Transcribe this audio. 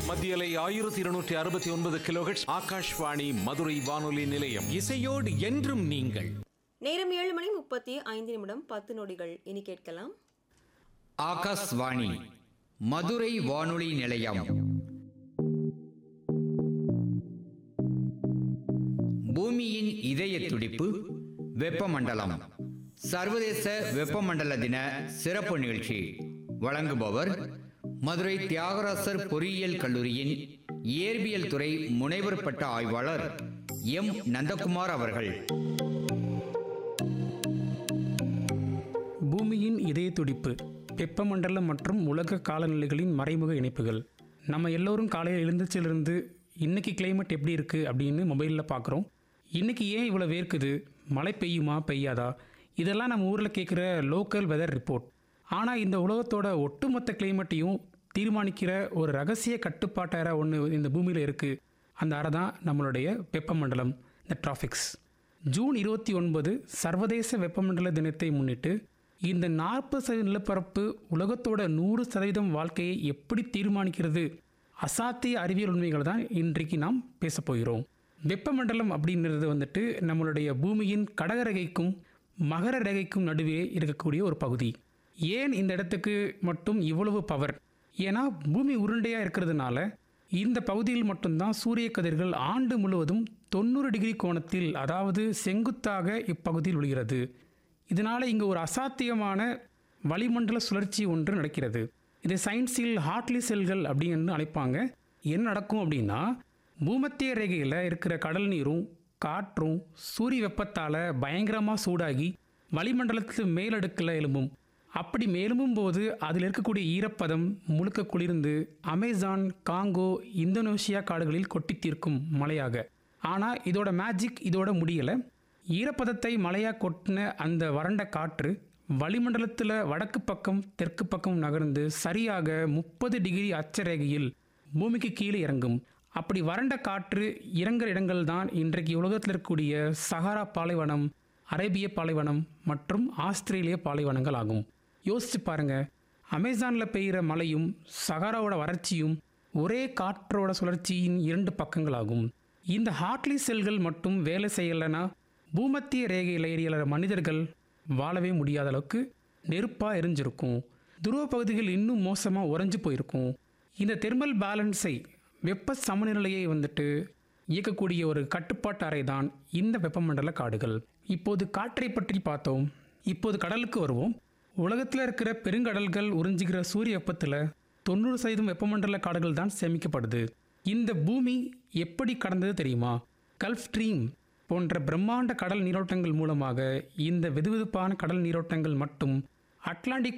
மத்தியலை ஆயிரத்தி இருநூற்றி அறுபத்தி ஒன்பது கிலோஹெட்ஸ் ஆகாஷ்வாணி மதுரை வானொலி நிலையம் இசையோடு என்றும் நீங்கள் நேரம் ஏழு மணி முப்பத்தி ஐந்து நிமிடம் பத்து நொடிகள் இனி கேட்கலாம் ஆகாஷ்வாணி மதுரை வானொலி நிலையம் பூமியின் இதய துடிப்பு வெப்பமண்டலம் சர்வதேச வெப்பமண்டல தின சிறப்பு நிகழ்ச்சி வழங்குபவர் மதுரை தியாகராசர் பொறியியல் கல்லூரியின் இயற்பியல் துறை முனைவர் பட்ட ஆய்வாளர் எம் நந்தகுமார் அவர்கள் பூமியின் இதய துடிப்பு வெப்பமண்டலம் மற்றும் உலக காலநிலைகளின் மறைமுக இணைப்புகள் நம்ம எல்லோரும் காலையில் எழுந்திரிச்சிலிருந்து இன்னைக்கு கிளைமேட் எப்படி இருக்குது அப்படின்னு மொபைலில் பார்க்குறோம் இன்னைக்கு ஏன் இவ்வளோ வேர்க்குது மழை பெய்யுமா பெய்யாதா இதெல்லாம் நம்ம ஊரில் கேட்குற லோக்கல் வெதர் ரிப்போர்ட் ஆனால் இந்த உலகத்தோட ஒட்டுமொத்த கிளைமேட்டையும் தீர்மானிக்கிற ஒரு ரகசிய கட்டுப்பாட்டு அறை ஒன்று இந்த பூமியில் இருக்குது அந்த அறை தான் நம்மளுடைய வெப்பமண்டலம் இந்த டிராஃபிக்ஸ் ஜூன் இருபத்தி ஒன்பது சர்வதேச வெப்பமண்டல தினத்தை முன்னிட்டு இந்த நாற்பது சதவீத நிலப்பரப்பு உலகத்தோட நூறு சதவீதம் வாழ்க்கையை எப்படி தீர்மானிக்கிறது அசாத்திய அறிவியல் உண்மைகள் தான் இன்றைக்கு நாம் பேசப் போகிறோம் வெப்பமண்டலம் அப்படின்றது வந்துட்டு நம்மளுடைய பூமியின் கடகரேகைக்கும் மகர ரேகைக்கும் நடுவே இருக்கக்கூடிய ஒரு பகுதி ஏன் இந்த இடத்துக்கு மட்டும் இவ்வளவு பவர் ஏன்னா பூமி உருண்டையாக இருக்கிறதுனால இந்த பகுதியில் மட்டும்தான் சூரிய கதிர்கள் ஆண்டு முழுவதும் தொண்ணூறு டிகிரி கோணத்தில் அதாவது செங்குத்தாக இப்பகுதியில் விழுகிறது இதனால் இங்கு ஒரு அசாத்தியமான வளிமண்டல சுழற்சி ஒன்று நடக்கிறது இதை சயின்ஸில் ஹார்ட்லி செல்கள் அப்படின்னு அழைப்பாங்க என்ன நடக்கும் அப்படின்னா பூமத்திய ரேகையில் இருக்கிற கடல் நீரும் காற்றும் சூரிய வெப்பத்தால் பயங்கரமாக சூடாகி வளிமண்டலத்தில் மேலடுக்கில் எழும்பும் அப்படி மேலும்பும் போது அதில் இருக்கக்கூடிய ஈரப்பதம் முழுக்க குளிர்ந்து அமேசான் காங்கோ இந்தோனேஷியா காடுகளில் கொட்டி தீர்க்கும் மழையாக ஆனால் இதோட மேஜிக் இதோட முடியலை ஈரப்பதத்தை மழையாக கொட்டின அந்த வறண்ட காற்று வளிமண்டலத்தில் வடக்கு பக்கம் தெற்கு பக்கம் நகர்ந்து சரியாக முப்பது டிகிரி அச்சரேகையில் பூமிக்கு கீழே இறங்கும் அப்படி வறண்ட காற்று இறங்குற இடங்கள் தான் இன்றைக்கு உலகத்தில் இருக்கக்கூடிய சஹாரா பாலைவனம் அரேபிய பாலைவனம் மற்றும் ஆஸ்திரேலிய பாலைவனங்கள் ஆகும் யோசிச்சு பாருங்க அமேசானில் பெய்கிற மழையும் சஹாராவோட வறட்சியும் ஒரே காற்றோட சுழற்சியின் இரண்டு பக்கங்களாகும் இந்த ஹார்ட்லி செல்கள் மட்டும் வேலை செய்யலைன்னா பூமத்திய ரேகையில் ஏறியல மனிதர்கள் வாழவே முடியாத அளவுக்கு நெருப்பாக எரிஞ்சிருக்கும் துருவ பகுதிகள் இன்னும் மோசமாக உறைஞ்சு போயிருக்கும் இந்த தெர்மல் பேலன்ஸை வெப்ப சமநிலையை வந்துட்டு இயக்கக்கூடிய ஒரு கட்டுப்பாட்டு அறை தான் இந்த வெப்பமண்டல காடுகள் இப்போது காற்றை பற்றி பார்த்தோம் இப்போது கடலுக்கு வருவோம் உலகத்தில் இருக்கிற பெருங்கடல்கள் உறிஞ்சுகிற சூரிய வெப்பத்தில் தொண்ணூறு சதவீதம் வெப்பமண்டல காடுகள் தான் சேமிக்கப்படுது இந்த பூமி எப்படி கடந்தது தெரியுமா கல்ஃப் ஸ்ட்ரீம் போன்ற பிரம்மாண்ட கடல் நீரோட்டங்கள் மூலமாக இந்த வெதுவெதுப்பான கடல் நீரோட்டங்கள் மட்டும் அட்லாண்டிக்